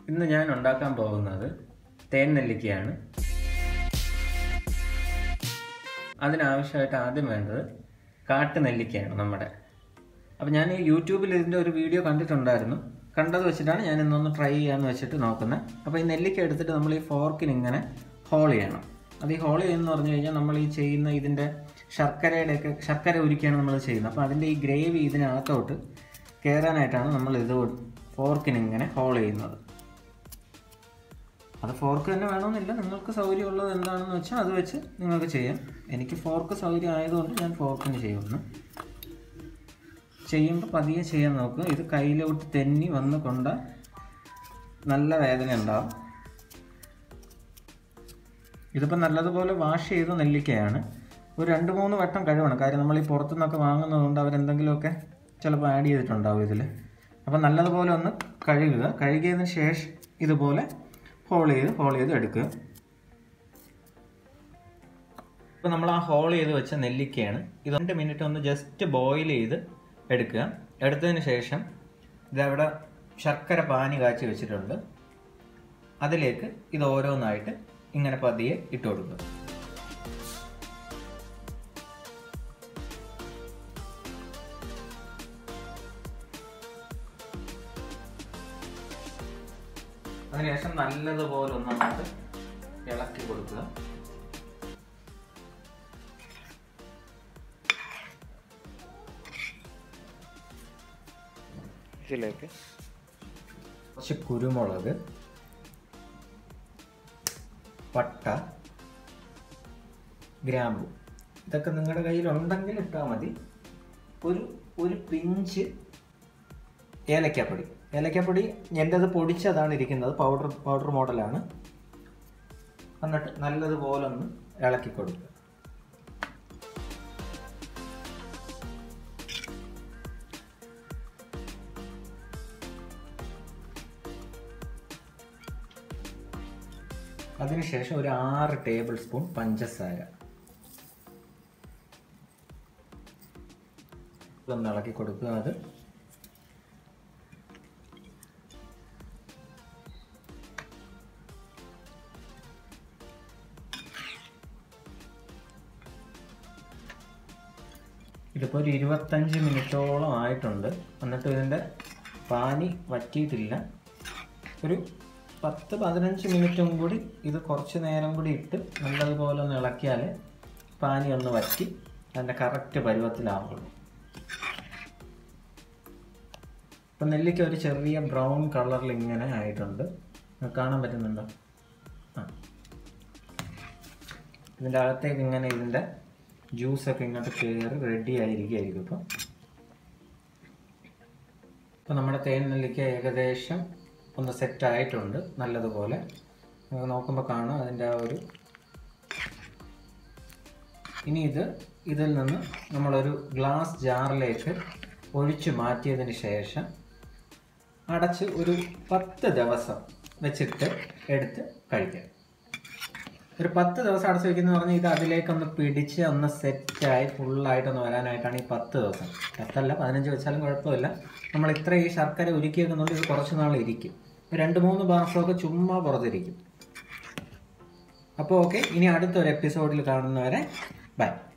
ഇന്ന് ഞാൻ ഉണ്ടാക്കാൻ പോകുന്നത് തേൻ നെല്ലിക്കയാണ് അതിനാവശ്യമായിട്ട് ആദ്യം വേണ്ടത് കാട്ട് നെല്ലിക്കയാണ് നമ്മുടെ അപ്പോൾ ഞാൻ ഈ യൂട്യൂബിൽ ഇതിൻ്റെ ഒരു വീഡിയോ കണ്ടിട്ടുണ്ടായിരുന്നു കണ്ടത് വെച്ചിട്ടാണ് ഞാൻ ഇന്നൊന്ന് ട്രൈ ചെയ്യാമെന്ന് വെച്ചിട്ട് നോക്കുന്നത് അപ്പോൾ ഈ നെല്ലിക്ക എടുത്തിട്ട് നമ്മൾ ഈ ഫോർക്കിന് ഇങ്ങനെ ഹോൾ ചെയ്യണം അത് ഈ ഹോൾ ചെയ്യുന്ന പറഞ്ഞു കഴിഞ്ഞാൽ നമ്മൾ ഈ ചെയ്യുന്ന ഇതിൻ്റെ ശർക്കരയുടെയൊക്കെ ശർക്കര ഉരുക്കിയാണ് നമ്മൾ ചെയ്യുന്നത് അപ്പോൾ അതിൻ്റെ ഈ ഗ്രേവി ഇതിനകത്തോട്ട് കയറാനായിട്ടാണ് നമ്മൾ ഇത് ഫോർക്കിന് ഇങ്ങനെ ഹോൾ ചെയ്യുന്നത് അത് ഫോർക്ക് തന്നെ വേണമെന്നില്ല നിങ്ങൾക്ക് സൗകര്യമുള്ളത് എന്താണെന്ന് വെച്ചാൽ അത് വെച്ച് നിങ്ങൾക്ക് ചെയ്യാം എനിക്ക് ഫോർക്ക് സൗകര്യം ആയതുകൊണ്ട് ഞാൻ ഫോർക്കിന് ചെയ്യുന്നു ചെയ്യുമ്പോൾ പതിയെ ചെയ്യാൻ നോക്കുക ഇത് കയ്യിലോട്ട് തെന്നി വന്ന് കൊണ്ട നല്ല വേദന ഉണ്ടാവും ഇതിപ്പോൾ നല്ലതുപോലെ വാഷ് ചെയ്ത നെല്ലിക്കയാണ് ഒരു രണ്ട് മൂന്ന് വട്ടം കഴുകണം കാര്യം നമ്മൾ ഈ പുറത്തുനിന്നൊക്കെ വാങ്ങുന്നതുകൊണ്ട് അവരെന്തെങ്കിലുമൊക്കെ ചിലപ്പോൾ ആഡ് ചെയ്തിട്ടുണ്ടാവും ഇതിൽ അപ്പോൾ നല്ലതുപോലെ ഒന്ന് കഴുകുക കഴുകിയതിന് ശേഷം ഇതുപോലെ ഹോൾ ചെയ്ത് ഹോൾ ചെയ്ത് എടുക്കുക ഇപ്പോൾ നമ്മൾ ആ ഹോൾ ചെയ്ത് വെച്ച നെല്ലിക്കയാണ് ഇത് രണ്ട് മിനിറ്റ് ഒന്ന് ജസ്റ്റ് ബോയിൽ ചെയ്ത് എടുക്കുക എടുത്തതിന് ശേഷം ഇതവിടെ ശർക്കര പാനി കാച്ചി വെച്ചിട്ടുണ്ട് അതിലേക്ക് ഇത് ഓരോന്നായിട്ട് ഇങ്ങനെ പതിയെ ഇട്ട് കൊടുക്കുക അതിനുശേഷം നല്ലതുപോലെ ഒന്ന് അങ്ങോട്ട് ഇളക്കി കൊടുക്കുക ഇതിലേക്ക് കുറച്ച് കുരുമുളക് പട്ട ഗ്രാമ്പു ഇതൊക്കെ നിങ്ങളുടെ കയ്യിൽ ഉണ്ടെങ്കിൽ ഇട്ടാൽ മതി ഒരു ഒരു പിഞ്ച് ഏലക്കാപ്പൊടി ഏലക്കാപ്പൊടി എൻ്റെത് പൊടിച്ചതാണ് ഇരിക്കുന്നത് പൗഡർ പൗഡർ മോഡലാണ് എന്നിട്ട് നല്ലതുപോലെ ഒന്ന് ഇളക്കി കൊടുക്കുക അതിനുശേഷം ഒരു ആറ് ടേബിൾ സ്പൂൺ പഞ്ചസാര ഇതൊന്ന് ഇളക്കി കൊടുക്കുക അത് ഇതിപ്പോൾ ഒരു ഇരുപത്തഞ്ച് മിനിറ്റോളം ആയിട്ടുണ്ട് എന്നിട്ട് ഇതിൻ്റെ പാനി വറ്റിയിട്ടില്ല ഒരു പത്ത് പതിനഞ്ച് മിനിറ്റും കൂടി ഇത് കുറച്ച് നേരം കൂടി ഇട്ട് നല്ലതുപോലെ ഒന്ന് ഇളക്കിയാൽ പാനി ഒന്ന് വറ്റി അതിൻ്റെ കറക്റ്റ് പരുവത്തിലാവുള്ളൂ ഇപ്പം നെല്ലിക്ക ഒരു ചെറിയ ബ്രൗൺ കളറിൽ ഇങ്ങനെ ആയിട്ടുണ്ട് നിങ്ങൾക്ക് കാണാൻ പറ്റുന്നുണ്ടോ ആ ഇതിൻ്റെ അകത്തേക്ക് ഇങ്ങനെ ഇതിൻ്റെ ജ്യൂസൊക്കെ ഇങ്ങോട്ട് കയറി റെഡി ആയിരിക്കുകയായിരിക്കും ഇപ്പോൾ ഇപ്പോൾ നമ്മുടെ തേൻ നെല്ലിക്ക ഏകദേശം ഒന്ന് സെറ്റ് ആയിട്ടുണ്ട് നല്ലതുപോലെ നമുക്ക് നോക്കുമ്പോൾ കാണാം അതിൻ്റെ ആ ഒരു ഇനി ഇത് ഇതിൽ നിന്ന് നമ്മളൊരു ഗ്ലാസ് ജാറിലേക്ക് ഒഴിച്ചു മാറ്റിയതിന് ശേഷം അടച്ച് ഒരു പത്ത് ദിവസം വെച്ചിട്ട് എടുത്ത് കഴിക്കാം ഒരു പത്ത് ദിവസം അടച്ചു വെക്കുന്നത് പറഞ്ഞാൽ ഇത് അതിലേക്കൊന്ന് പിടിച്ച് ഒന്ന് സെറ്റായി ഫുള്ളായിട്ടൊന്ന് വരാനായിട്ടാണ് ഈ പത്ത് ദിവസം പത്തല്ല പതിനഞ്ച് വെച്ചാലും കുഴപ്പമില്ല നമ്മൾ ഇത്ര ഈ ശർക്കര ഉരുക്കി വെക്കുന്നുണ്ട് ഇത് കുറച്ച് നാൾ ഇരിക്കും രണ്ട് മൂന്ന് മാസമൊക്കെ ചുമ്മാ പുറത്തിരിക്കും അപ്പോൾ ഓക്കെ ഇനി അടുത്തൊരു എപ്പിസോഡിൽ കാണുന്നവരെ ബൈ